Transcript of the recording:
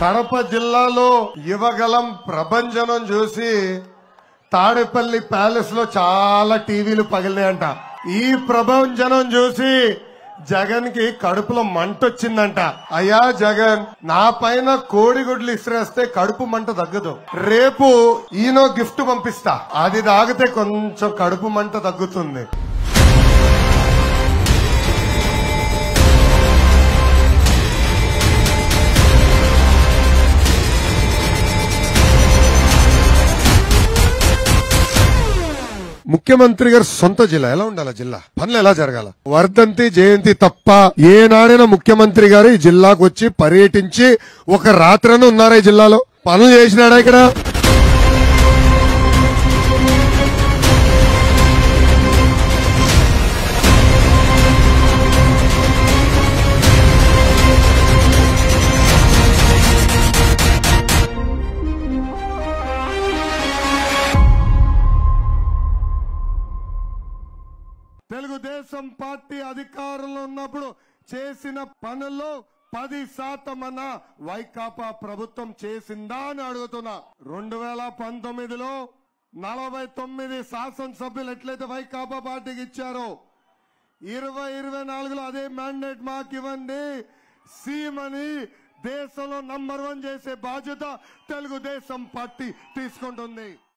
కడప జిల్లాలో యువగలం ప్రభంజనం చూసి తాడేపల్లి ప్యాలెస్ లో చాలా టీవీలు పగిలినాయంట ఈ ప్రభంజనం చూసి జగన్ కి కడుపులో మంట వచ్చిందంట అయ్యా జగన్ నా పైన కోడిగుడ్లు ఇసిరేస్తే కడుపు మంట తగ్గదు రేపు ఈనో గిఫ్ట్ పంపిస్తా అది తాగితే కొంచెం కడుపు మంట తగ్గుతుంది ముఖ్యమంత్రి గారి సొంత జిల్లా ఎలా ఉండాలి జిల్లా పనులు ఎలా జరగాల వర్ధంతి జయంతి తప్ప ఏనాడైనా ముఖ్యమంత్రి గారు ఈ జిల్లాకు వచ్చి పర్యటించి ఒక రాత్రన ఉన్నారా ఈ జిల్లాలో పనులు చేసినాడా ఇక్కడ తెలుగుదేశం పార్టీ అధికారంలో ఉన్నప్పుడు చేసిన పనుల్లో పది శాతం అన్న వైకాపా ప్రభుత్వం చేసిందా అని అడుగుతున్నా రెండు వేల పంతొమ్మిదిలో నలభై తొమ్మిది శాసనసభ్యులు ఎట్లయితే వైకాపా పార్టీకి ఇచ్చారో ఇరవై ఇరవై నాలుగులో అదే మ్యాండేట్ మాకు ఇవ్వండి సీమని దేశంలో నంబర్ వన్ చేసే బాధ్యత తెలుగుదేశం పార్టీ తీసుకుంటుంది